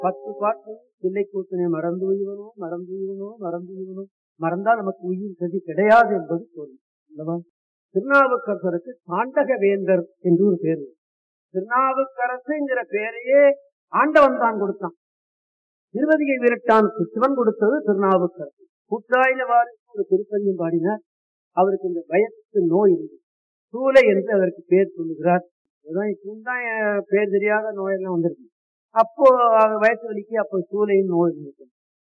பத்து பாட்டு தில்லை கூத்தனை மறந்து உய்வனோ மறந்து உய்வனோ மறந்து உய்வனோ மறந்தால் நமக்கு உயிர் கதி கிடையாது என்பது பொருள் அல்லவா திருநாவுக்கரசருக்கு தாண்டக வேந்தர் என்று ஒரு பேர் உண்டு. திருநாவுக்கரசுங்கிற பேரையே ஆண்டவன் தான் கொடுத்தான் திருவதிகை வீரட்டானுக்கு சிவன் கொடுத்தது திருநாவுக்கரசு குற்றாயிலவாறு ஒரு திருப்பதியும் பாடினார் அவருக்கு இந்த பயத்துக்கு நோய் இருந்தது சூளை என்று அதற்கு பேர் சொல்லுகிறார் அதான் இப்பதான் என் பேர் தெரியாத நோயெல்லாம் வந்திருக்கு அப்போ அது வயசு வலிக்கு அப்போ சூளையின் நோய் இருந்தது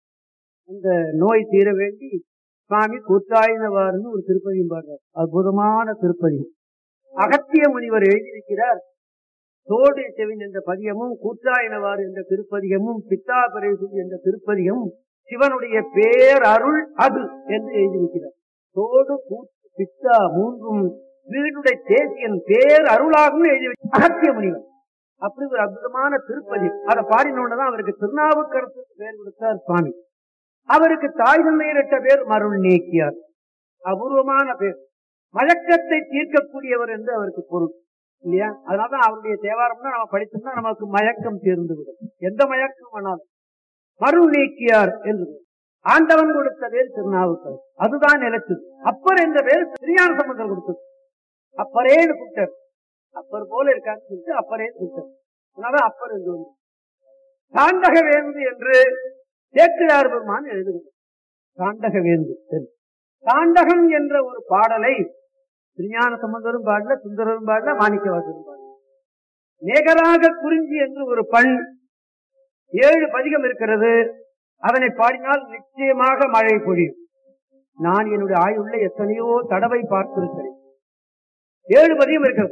அந்த நோய் தீர வேண்டி சுவாமி கூத்தாயினவாறுன்னு ஒரு திருப்பதியும் பாடுறார் அற்புதமான திருப்பதி அகத்திய முனிவர் எழுதியிருக்கிறார் தோடு செவின் என்ற பதியமும் கூத்தாயினவாறு என்ற திருப்பதியமும் பித்தா பிரேசு என்ற திருப்பதியமும் சிவனுடைய பேரருள் அது என்று எழுதியிருக்கிறார் தோடு கூத்து பித்தா மூன்றும் வீடுடைய தேசியன் பேர் அருளாகும் எழுதி அகத்திய முனிவர் அப்படி ஒரு அற்புதமான திருப்பதி அதை பாடினோடதான் அவருக்கு திருநாவுக்கரசு பேர் கொடுத்தார் சுவாமி அவருக்கு தாய் தந்தையரிட்ட பேர் மருள் நீக்கியார் அபூர்வமான பேர் மயக்கத்தை தீர்க்கக்கூடியவர் என்று அவருக்கு பொருள் இல்லையா அதனாலதான் அவருடைய தேவாரம்னா நம்ம படித்தோம்னா நமக்கு மயக்கம் தீர்ந்து விடும் எந்த மயக்கம் வேணாலும் மருள் நீக்கியார் என்று ஆண்டவன் கொடுத்த பேர் திருநாவுக்கரசு அதுதான் நிலைச்சது அப்பர் என்ற பேர் திருஞான சம்பந்தர் கொடுத்தது அப்பரேன்னு கூப்பிட்டார் அப்பர் போல இருக்கான்னு சொல்லிட்டு அப்பரே கூப்பிட்டார் அதனால அப்பர் என்று வந்து தாண்டக வேந்து என்று சேக்கிழார் பெருமான் எழுதுகிறார் தாண்டக வேந்து என்று. தாண்டகம் என்ற ஒரு பாடலை திருஞான சம்பந்தரும் பாடல சுந்தரரும் பாடல மாணிக்கவாசரும் பாடல நேகராக குறிஞ்சி என்று ஒரு பண் ஏழு பதிகம் இருக்கிறது அதனை பாடினால் நிச்சயமாக மழை பொழியும் நான் என்னுடைய ஆயுள்ள எத்தனையோ தடவை பார்த்திருக்கிறேன் ஏழு பதியம் இருக்கிறது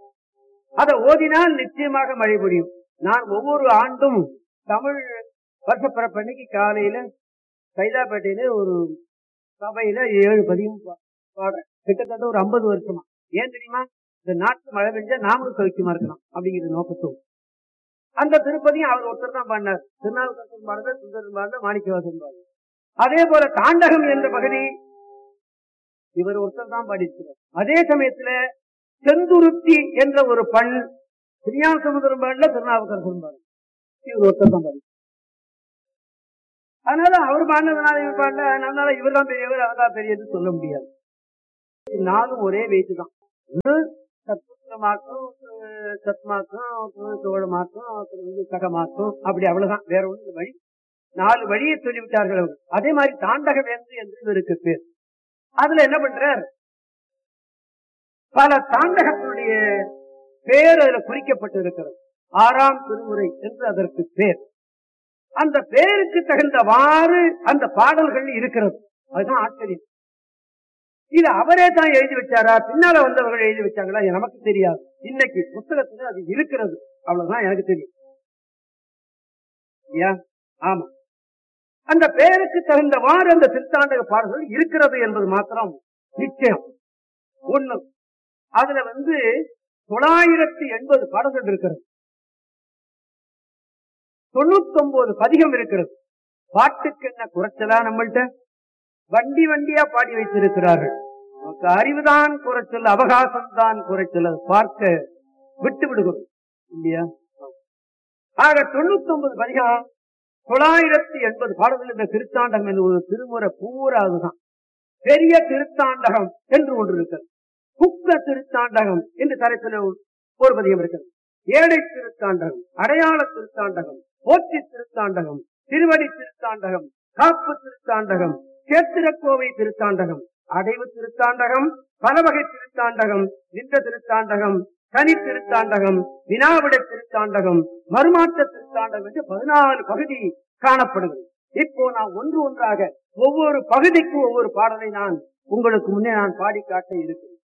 அதை ஓதினால் நிச்சயமாக மழை பொழியும் நான் ஒவ்வொரு ஆண்டும் தமிழ் வருஷப்பிறப்பன்னைக்கு காலையில சைதாப்பேட்டையில ஒரு சபையில ஏழு பதியம் பா- பாடுறேன் கிட்டத்தட்ட ஒரு ஐம்பது வருஷமா ஏன் தெரியுமா இந்த நாட்டு மழை பெஞ்சா நாமளும் சௌக்கியமா இருக்கலாம் அப்படிங்கிற நோக்கத்தோடு அந்த திருப்பதியும் அவர் ஒருத்தர் தான் பாடினார் திருநாவுக்கரசன் பாடுற சுந்தரன் பாடுற மாணிக்கவாசன் பாடுற அதே போல தாண்டகம் என்ற பகுதி இவர் ஒருத்தர் தான் பாடியிருக்கிறார் அதே சமயத்துல செந்துருத்தி என்ற ஒரு பண் திருஞான சமுதிரம் பாடல திருநாவுக்கரசன் பாடல இவர் ஒருத்தர் தான் பாடி அதனால அவர் பாடினதுனால இவர் பாடல அதனால இவர் தான் பெரியவர் அவர் தான் பெரியது சொல்ல முடியாது நாலும் ஒரே வெயிட்டு தான் ஒண்ணு சத்புத்திரமாக்கும் அஹ் சத்மாக்கும் அப்புறம் சோழமாக்கும் அப்புறம் வந்து சகமாக்கும் அப்படி அவ்வளவுதான் வேற ஒண்ணு வழி நாலு வழியை சொல்லிவிட்டார்கள் அவர் அதே மாதிரி தாண்டக வேந்து என்று இவருக்கு பேர் அதுல என்ன பண்றார் பல தாண்டகத்தினுடைய பேர் அதுல குறிக்கப்பட்டு இருக்கிறது ஆறாம் திருமுறை என்று அதற்கு பேர் அந்த பேருக்கு தகுந்தவாறு அந்த பாடல்கள் இருக்கிறது அதுதான் ஆச்சரியம் இது அவரே தான் எழுதி வச்சாரா பின்னால வந்தவர்கள் எழுதி வச்சாங்களா இது நமக்கு தெரியாது இன்னைக்கு புத்தகத்துல அது இருக்கிறது அவ்வளவுதான் எனக்கு தெரியும் இல்லையா? ஆமா அந்த பெயருக்கு தகுந்தவாறு அந்த திருத்தாண்டக பாடல்கள் இருக்கிறது என்பது மாத்திரம் நிச்சயம் ஒண்ணு அதுல வந்து தொள்ளாயிரத்தி எண்பது பாடல்கள் இருக்கிறது தொண்ணூத்தி ஒன்பது பதிகம் இருக்கிறது பாட்டுக்கு என்ன குறைச்சலா நம்மள்ட்ட வண்டி வண்டியா பாடி வைத்திருக்கிறார்கள் நமக்கு அறிவுதான் குறைச்சல் அவகாசம் தான் குறைச்சல் அதை பார்க்க விட்டு விடுகிறோம் இல்லையா ஆக தொண்ணூத்தி ஒன்பது பதிகம் தொள்ளாயிரத்தி எண்பது பாடல்கள் இந்த திருத்தாண்டகம் என்ற ஒரு திருமுறை பூரா அதுதான் பெரிய திருத்தாண்டகம் என்று ஒன்று இருக்கிறது குக்க திருத்தாண்டகம் என்று தலைப்பில் ஒரு பதியம் இருக்கிறது ஏழை திருத்தாண்டகம் அடையாள திருத்தாண்டகம் போற்றி திருத்தாண்டகம் திருவடி திருத்தாண்டகம் காப்பு திருத்தாண்டகம் கேத்திரக்கோவை திருத்தாண்டகம் அடைவு திருத்தாண்டகம் பலவகை திருத்தாண்டகம் நின்ற திருத்தாண்டகம் தனி திருத்தாண்டகம் வினாவிட திருத்தாண்டகம் மறுமாற்ற திருத்தாண்டகம் என்று பதினாலு பகுதி காணப்படுகிறது இப்போ நான் ஒன்று ஒன்றாக ஒவ்வொரு பகுதிக்கும் ஒவ்வொரு பாடலை நான் உங்களுக்கு முன்னே நான் பாடி காட்ட இருக்கிறேன்